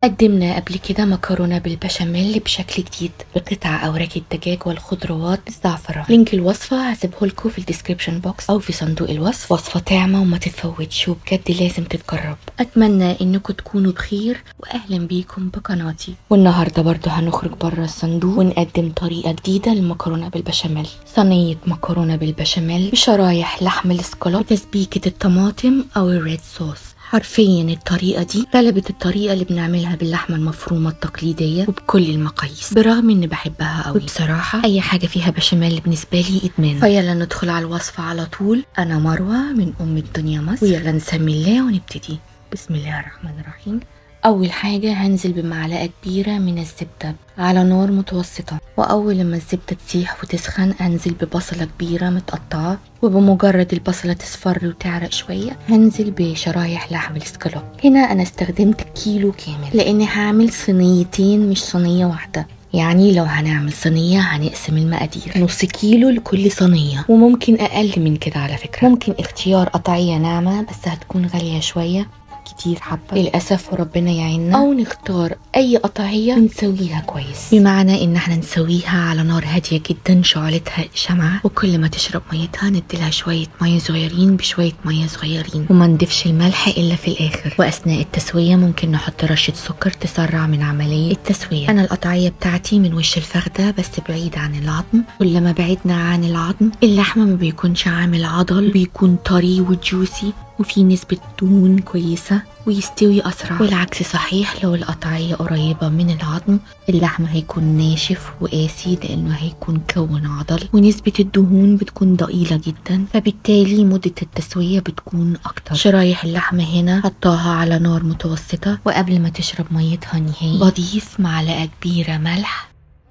قدمنا قبل كده مكرونة بالبشاميل بشكل جديد بقطع أوراق الدجاج والخضروات بالزعفران لينك الوصفة هسيبه لكم في الديسكريبشن بوكس أو في صندوق الوصف وصفة طعمة وما تتفوتش وبجد لازم تتجرب أتمنى إنكم تكونوا بخير وأهلا بيكم بقناتي والنهاردة برضو هنخرج بره الصندوق ونقدم طريقة جديدة للمكرونة بالبشاميل صينية مكرونة بالبشاميل بشرايح لحم الاسكالوب وتسبيكة الطماطم أو الريد صوص حرفيا الطريقة دي غلبت الطريقة اللي بنعملها باللحمة المفرومة التقليدية وبكل المقاييس برغم اني بحبها قوي بصراحة اي حاجة فيها بشاميل بالنسبة لي ادمان فيلا ندخل على الوصفة على طول انا مروة من ام الدنيا مصر ويلا نسمي الله ونبتدي بسم الله الرحمن الرحيم أول حاجة هنزل بمعلقة كبيرة من الزبدة على نار متوسطة وأول لما الزبدة تسيح وتسخن أنزل ببصلة كبيرة متقطعة وبمجرد البصلة تصفر وتعرق شوية هنزل بشرايح لحم الاسكالوب هنا أنا استخدمت كيلو كامل لأني هعمل صينيتين مش صينية واحدة يعني لو هنعمل صينية هنقسم المقادير نص كيلو لكل صينية وممكن أقل من كده على فكرة ممكن اختيار قطعية ناعمة بس هتكون غالية شوية كتير حبة للأسف وربنا يعيننا أو نختار أي قطعية ونسويها كويس بمعنى إن احنا نسويها على نار هادية جدا شعلتها شمعة وكل ما تشرب ميتها نديلها شوية مية صغيرين بشوية مية صغيرين وما نضيفش الملح إلا في الآخر وأثناء التسوية ممكن نحط رشة سكر تسرع من عملية التسوية أنا القطعية بتاعتي من وش الفخدة بس بعيد عن العظم كل ما بعدنا عن العظم اللحمة ما بيكونش عامل عضل بيكون طري وجوسي وفي نسبة دهون كويسة ويستوي أسرع والعكس صحيح لو القطعية قريبة من العظم اللحم هيكون ناشف وقاسي لأنه هيكون كون عضل ونسبة الدهون بتكون ضئيلة جدا فبالتالي مدة التسوية بتكون أكتر شرايح اللحمة هنا حطاها على نار متوسطة وقبل ما تشرب ميتها نهائي بضيف معلقة كبيرة ملح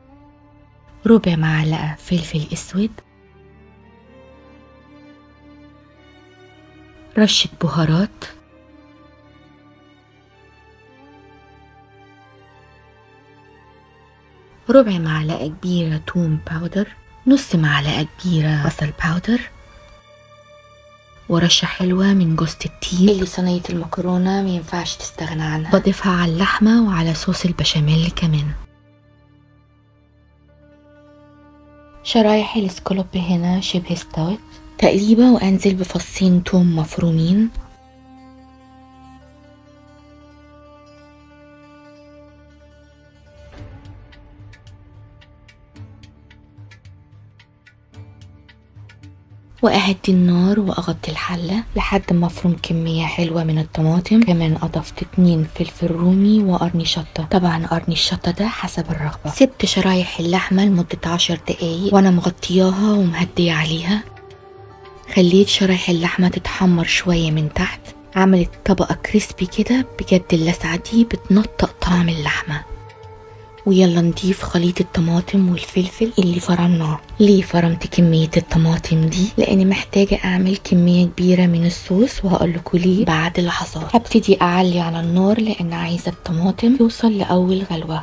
ربع معلقة فلفل أسود رشة بهارات ربع معلقة كبيرة توم باودر نص معلقة كبيرة بصل باودر ورشة حلوة من جوزة التين اللي صينية المكرونة مينفعش تستغنى عنها بضيفها على اللحمة وعلى صوص البشاميل كمان شرايح الاسكالوب هنا شبه استوت تقليبة وأنزل بفصين توم مفرومين وأهدي النار وأغطي الحلة لحد ما أفرم كمية حلوة من الطماطم كمان أضفت اتنين فلفل رومي وقرن شطة طبعا قرن الشطة ده حسب الرغبة سبت شرايح اللحمة لمدة عشر دقايق وأنا مغطياها ومهدية عليها خليت شرايح اللحمة تتحمر شوية من تحت عملت طبقة كريسبي كده بجد اللسعة دي بتنطق طعم اللحمة ويلا نضيف خليط الطماطم والفلفل اللي فرمناه ليه فرمت كمية الطماطم دي لاني محتاجة اعمل كمية كبيرة من الصوص وهقول لكم ليه بعد لحظات هبتدي اعلي على النار لان عايزة الطماطم توصل لاول غلوة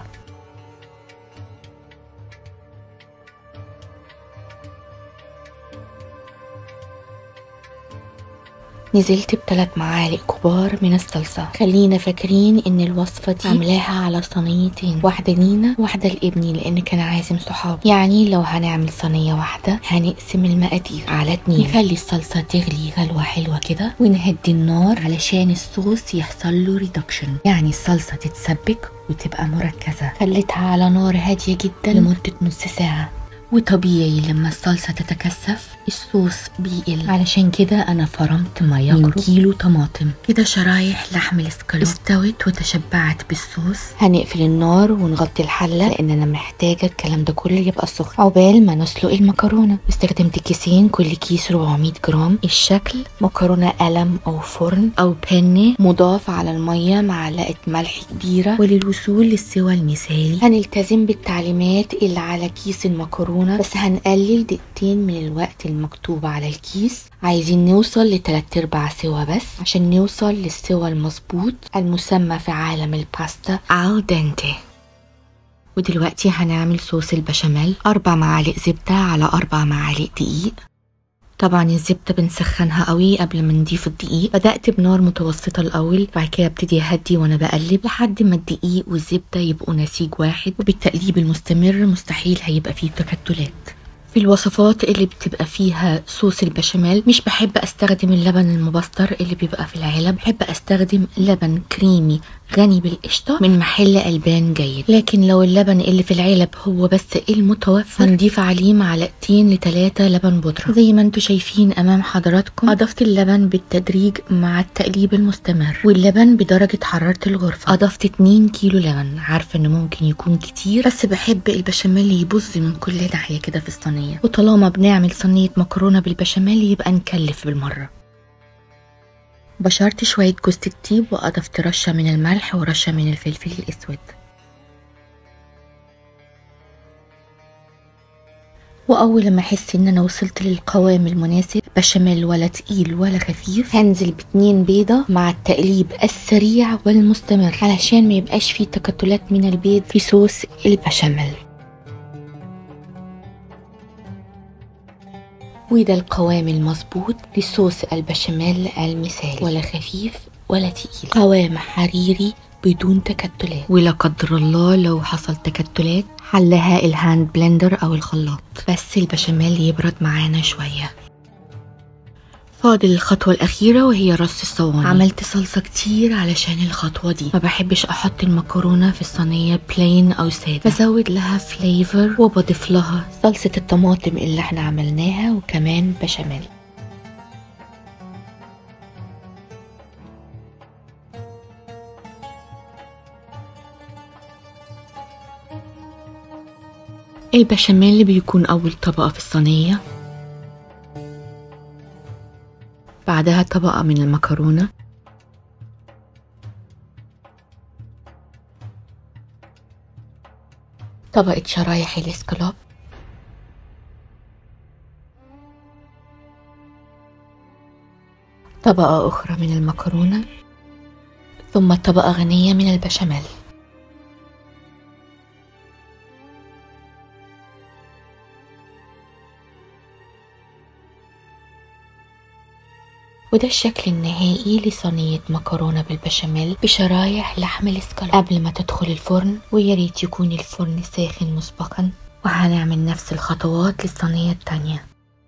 نزلت بثلاث معالق كبار من الصلصة خلينا فاكرين ان الوصفة دي عاملاها على صينيتين واحدة لينا واحدة لابني لان كان عازم صحاب يعني لو هنعمل صينية واحدة هنقسم المقادير على اتنين نخلي الصلصة تغلي غلوة حلوة كده ونهدي النار علشان الصوص يحصل له ريدكشن يعني الصلصة تتسبك وتبقى مركزة خليتها على نار هادية جدا لمدة نص ساعة وطبيعي لما الصلصة تتكثف الصوص بيقل علشان كده انا فرمت ما يقرب كيلو طماطم كده شرايح لحم الاسكالوب استوت وتشبعت بالصوص هنقفل النار ونغطي الحلة لان انا محتاجة الكلام ده كله يبقى سخن عقبال ما نسلق المكرونة واستخدمت كيسين كل كيس 400 جرام الشكل مكرونة قلم او فرن او بنة مضاف على المية معلقة ملح كبيرة وللوصول للسوى المثالي هنلتزم بالتعليمات اللي على كيس المكرونة بس هنقلل دقيقتين من الوقت المكتوب على الكيس عايزين نوصل لتلات ارباع سوا بس عشان نوصل للسوا المظبوط المسمى في عالم الباستا al dente ودلوقتي هنعمل صوص البشاميل أربع معالق زبدة على أربع معالق دقيق طبعا الزبدة بنسخنها قوي قبل ما نضيف الدقيق بدأت بنار متوسطة الأول بعد كده ابتدي أهدي وأنا بقلب لحد ما الدقيق والزبدة يبقوا نسيج واحد وبالتقليب المستمر مستحيل هيبقى فيه تكتلات في الوصفات اللي بتبقى فيها صوص البشاميل مش بحب استخدم اللبن المبستر اللي بيبقى في العلب بحب استخدم لبن كريمي غني بالقشطة من محل ألبان جيد لكن لو اللبن اللي في العلب هو بس المتوفر هنضيف عليه معلقتين لتلاتة لبن بودرة زي ما انتم شايفين أمام حضراتكم أضفت اللبن بالتدريج مع التقليب المستمر واللبن بدرجة حرارة الغرفة أضفت 2 كيلو لبن عارفة إنه ممكن يكون كتير بس بحب البشاميل يبظ من كل ناحية كده في الصينية وطالما بنعمل صينية مكرونة بالبشاميل يبقى نكلف بالمرة بشرت شوية جوز الطيب وأضفت رشة من الملح ورشة من الفلفل الأسود وأول ما أحس إن أنا وصلت للقوام المناسب بشاميل ولا تقيل ولا خفيف هنزل باتنين بيضة مع التقليب السريع والمستمر علشان ما يبقاش فيه تكتلات من البيض في صوص البشاميل وده القوام المظبوط لصوص البشاميل المثالي ولا خفيف ولا تقيل قوام حريري بدون تكتلات ولا قدر الله لو حصل تكتلات حلها الهاند بلندر او الخلاط بس البشاميل يبرد معانا شويه فاضل الخطوة الأخيرة وهي رص الصواني عملت صلصة كتير علشان الخطوة دي ما بحبش أحط المكرونة في الصينية بلين أو سادة بزود لها فليفر وبضيف لها صلصة الطماطم اللي احنا عملناها وكمان بشاميل البشاميل بيكون أول طبقة في الصينية بعدها طبقة من المكرونة طبقة شرايح الاسكالوب طبقة أخرى من المكرونة ثم طبقة غنية من البشاميل وده الشكل النهائي لصينية مكرونة بالبشاميل بشرايح لحم الاسكالوب قبل ما تدخل الفرن وياريت يكون الفرن ساخن مسبقا وهنعمل نفس الخطوات للصينية التانية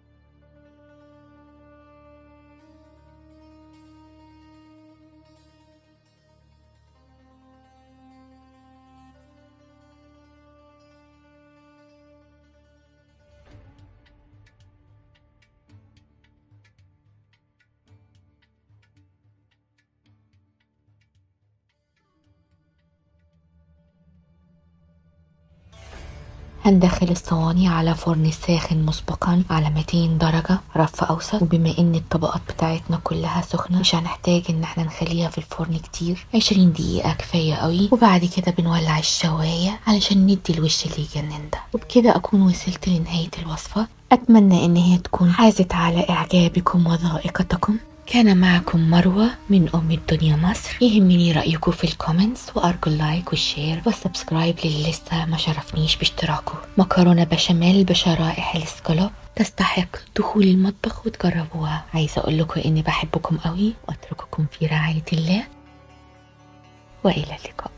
هندخل الصواني على فرن ساخن مسبقا على 200 درجة رف أوسط وبما إن الطبقات بتاعتنا كلها سخنة مش هنحتاج إن احنا نخليها في الفرن كتير 20 دقيقة كفاية قوي وبعد كده بنولع الشواية علشان ندي الوش اللي يجنن ده وبكده أكون وصلت لنهاية الوصفة أتمنى إن هي تكون حازت على إعجابكم وذائقتكم كان معكم مروة من أم الدنيا مصر يهمني رأيكم في الكومنتس وأرجو اللايك والشير والسبسكرايب للي لسه ما شرفنيش باشتراكه مكرونة بشاميل بشرائح الاسكالوب تستحق دخول المطبخ وتجربوها عايزة أقول لكم إني بحبكم قوي وأترككم في رعاية الله وإلى اللقاء